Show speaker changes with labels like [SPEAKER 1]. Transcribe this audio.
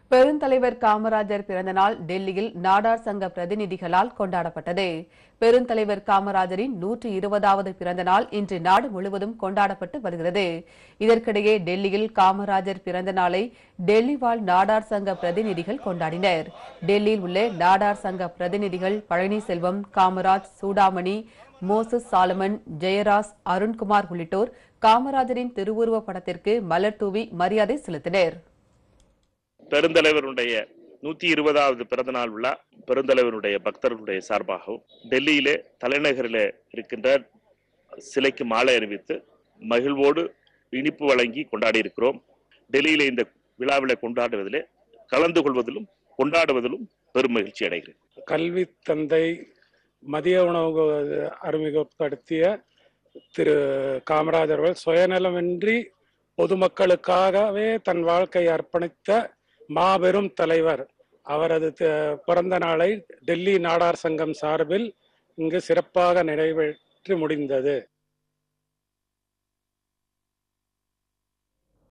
[SPEAKER 1] பெருந்தலைவர் காமராஜர் பிறந்தநாள் டெல்லியில் நாடார் சங்க பிரதிநிதிகளால் கொண்டாடப்பட்டது பெருந்தலைவர் காமராஜரின் நூற்றி இருபதாவது பிறந்த நாள் இன்று நாடு முழுவதும் கொண்டாடப்பட்டு வருகிறது இதற்கிடையே டெல்லியில் காமராஜர் பிறந்த நாளை டெல்லி வாழ் நாடார் சங்க பிரதிநிதிகள் கொண்டாடினர் டெல்லியில் உள்ள நாடார் சங்க பிரதிநிதிகள் பழனிசெல்வம் காமராஜ் சூடாமணி மோசஸ் சாலமன் ஜெயராஸ் அருண்குமார் உள்ளிட்டோர் காமராஜரின் திருவுருவப் படத்திற்கு மலர் தூவி மரியாதை செலுத்தினர்
[SPEAKER 2] பெருந்தலைவருடைய நூத்தி இருபதாவது பிறந்த நாள் விழா பெருந்தலைவருடைய பக்தர்களுடைய சார்பாகவும் டெல்லியிலே தலைநகரிலே இருக்கின்ற சிலைக்கு மாலை அணிவித்து மகிழ்வோடு இனிப்பு வழங்கி கொண்டாடி இருக்கிறோம் டெல்லியிலே இந்த விழாவிலே கொண்டாடுவதிலே கலந்து கொள்வதிலும் கொண்டாடுவதிலும் பெரும் மகிழ்ச்சி அடைகிறேன்
[SPEAKER 3] கல்வி தந்தை மதிய உணவு அறிமுகப்படுத்திய திரு காமராஜர் அவர்கள் சுயநலமின்றி பொதுமக்களுக்காகவே தன் வாழ்க்கையை அர்ப்பணித்த மாபெரும் தலைவர் அவரது த- பிறந்த நாளை டெல்லி நாடார் சங்கம் சார்பில் இங்கு சிறப்பாக நிறைவேற்றி முடிந்தது